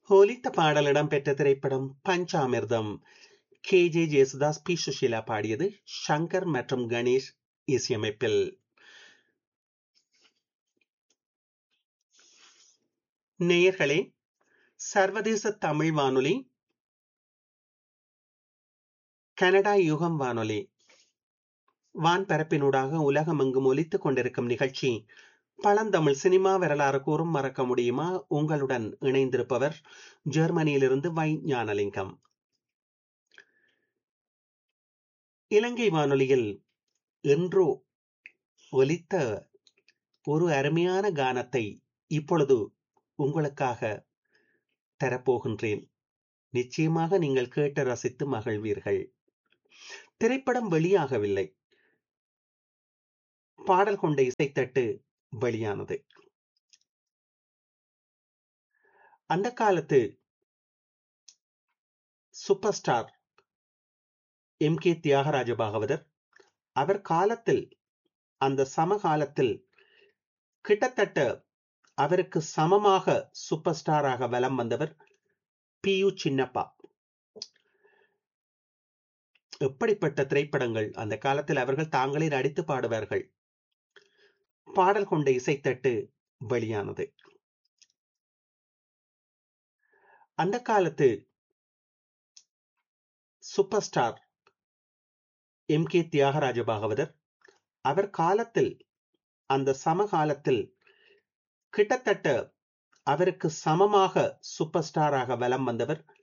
ஒலித்த பாடல் இடம்பெற்ற திரைப்படம் Panchamirtham K J Jesudas P Susheela பாடியது ஷங்கர் மற்றும் கணேஷ் இசையமைப்பில் நேயர்களே சர்வதேச தமிழ் வானொலி கனடா யுகம் வானொலி வான்பரப்பினூடாக உலகமெங்கும் ஒலித்துக் கொண்டிருக்கும் நிகழ்ச்சி பழந்தமிழ் சினிமா வரலாறு கூறும் மறக்க முடியுமா உங்களுடன் இணைந்திருப்பவர் ஜெர்மனியிலிருந்து வை ஞானலிங்கம் இலங்கை வானொலியில் என்றோ ஒலித்த ஒரு அருமையான கானத்தை இப்பொழுது உங்களுக்காக தரப்போகின்றேன் நிச்சயமாக நீங்கள் கேட்டு ரசித்து மகிழ்வீர்கள் திரைப்படம் வெளியாகவில்லை பாடல் கொண்ட இசைத்தட்டு வெளியானது அந்த காலத்து super star M K Thyagaraja Bhagavathar அவர் காலத்தில் அந்த சமகாலத்தில் கிட்டத்தட்ட அவருக்கு சமமாக சூப்பர் ஸ்டாராக வலம் வந்தவர் பி யு சின்னப்பா எப்படிப்பட்ட திரைப்படங்கள் அந்த காலத்தில் அவர்கள் தாங்களே நடித்து பாடுவார்கள் பாடல் கொண்ட இசைத்தட்டு வெளியானது அந்த காலத்து super star M K Thyagaraja Bhagavathar அவர் காலத்தில் அந்த சமகாலத்தில் கிட்டத்தட்ட அவருக்கு சமமாக சூப்பர் ஸ்டாராக வலம் வந்தவர்